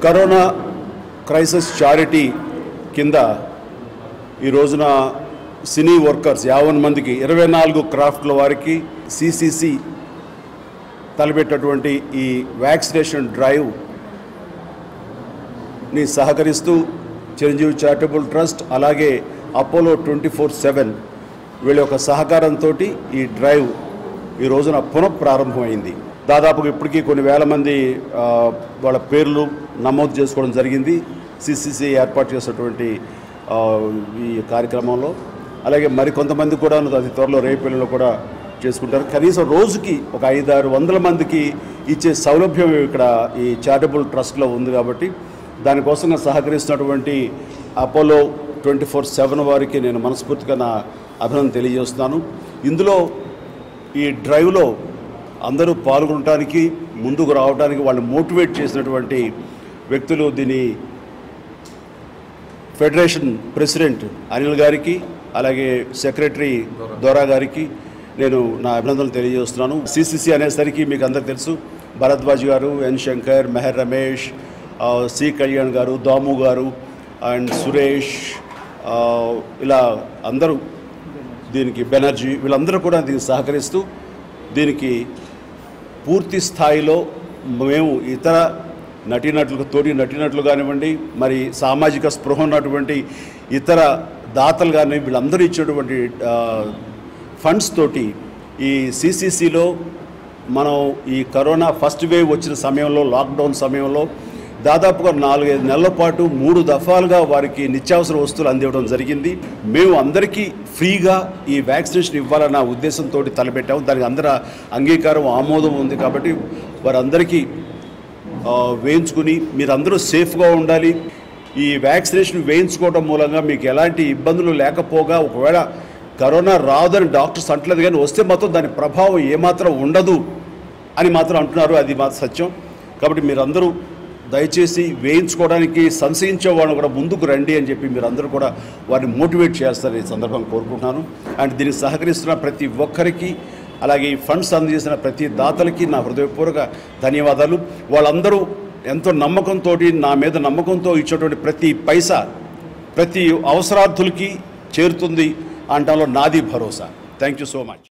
corona crisis charity కింద ఈ రోజున సినీ వర్కర్స్ యావన్ మందికి ఇరవై నాలుగు క్రాఫ్ట్ల వారికి సిసిసి తలపెట్టినటువంటి ఈ వ్యాక్సినేషన్ డ్రైవ్ ని సహకరిస్తూ చిరంజీవి చారిటబుల్ ట్రస్ట్ అలాగే అపోలో ట్వంటీ ఫోర్ సెవెన్ వీళ్ళ యొక్క సహకారంతో ఈ డ్రైవ్ ఈ రోజున పునఃప్రారంభమైంది దాదాపుగా ఇప్పటికీ కొన్ని వేల మంది ఆ, వాళ్ళ పేర్లు నమోదు చేసుకోవడం జరిగింది సిసిసి ఏర్పాటు చేసినటువంటి ఆ, ఈ కార్యక్రమంలో అలాగే మరికొంతమంది కూడా అతి త్వరలో రేపల్లిలో కూడా చేసుకుంటారు కనీసం రోజుకి ఒక ఐదారు వందల మందికి ఇచ్చే సౌలభ్యం ఇక్కడ ఈ చారిటబుల్ ట్రస్ట్లో ఉంది కాబట్టి దానికోసంగా సహకరిస్తున్నటువంటి అపోలో ట్వంటీ ఫోర్ సెవెన్ వారికి నేను మనస్ఫూర్తిగా నా అభినందన తెలియజేస్తున్నాను ఇందులో ఈ డ్రైవ్లో అందరూ పాల్గొనడానికి ముందుకు రావడానికి వాళ్ళు మోటివేట్ చేసినటువంటి వ్యక్తులు దీని ఫెడరేషన్ ప్రెసిడెంట్ అనిల్ గారికి అలాగే సెక్రటరీ దొరా గారికి నేను నా అభినందనలు తెలియజేస్తున్నాను సిసిసి అనేసరికి మీకు అందరికీ తెలుసు భరద్వాజ్ గారు ఎన్ శంకర్ మెహర్ రమేష్ ఆ, సి కళ్యాణ్ గారు దాము గారు అండ్ సురేష్ ఆ, ఇలా అందరూ దీనికి బెనర్జీ వీళ్ళందరూ కూడా దీనికి సహకరిస్తూ దీనికి పూర్తి స్థాయిలో మేము ఇతర నటీనటులకు తోటి నటీనటులు కానివ్వండి మరి సామాజిక స్పృహ ఉన్నటువంటి ఇతర దాతలు కానీ వీళ్ళందరూ ఇచ్చేటువంటి ఫండ్స్ తోటి ఈ సిసిసిలో మనం ఈ కరోనా ఫస్ట్ వేవ్ వచ్చిన సమయంలో లాక్డౌన్ సమయంలో దాదాపుగా నాలుగైదు నెలల పాటు మూడు దఫాలుగా వారికి నిత్యావసర వస్తువులు అందివ్వడం జరిగింది మేము అందరికీ ఫ్రీగా ఈ వ్యాక్సినేషన్ ఇవ్వాలన్న ఉద్దేశంతో తలపెట్టాము దానికి అందరి అంగీకారం ఆమోదం ఉంది కాబట్టి వారందరికీ ఆ, వేయించుకుని మీరందరూ సేఫ్గా ఉండాలి ఈ వ్యాక్సినేషన్ వేయించుకోవడం మూలంగా మీకు ఎలాంటి ఇబ్బందులు లేకపోగా ఒకవేళ కరోనా రాదని డాక్టర్స్ అంటలేదు కానీ వస్తే మాత్రం దాని ప్రభావం ఏమాత్రం ఉండదు అని మాత్రం అంటున్నారు అది మాత్రం సత్యం కాబట్టి మీరందరూ దయచేసి వేయించుకోవడానికి సంశయించే వాళ్ళని కూడా ముందుకు రండి అని చెప్పి మీరందరూ కూడా వారిని మోటివేట్ చేస్తారని ఈ సందర్భంగా కోరుకుంటున్నాను అండ్ దీనికి సహకరిస్తున్న ప్రతి ఒక్కరికి అలాగే ఈ ఫండ్స్ అందజేసిన ప్రతి దాతలకి నా హృదయపూర్వక ధన్యవాదాలు వాళ్ళందరూ ఎంతో నమ్మకంతో నా మీద నమ్మకంతో ఇచ్చేటువంటి ప్రతి పైసా ప్రతి అవసరార్థులకి చేరుతుంది అనటంలో నాది భరోసా థ్యాంక్ యూ సో మచ్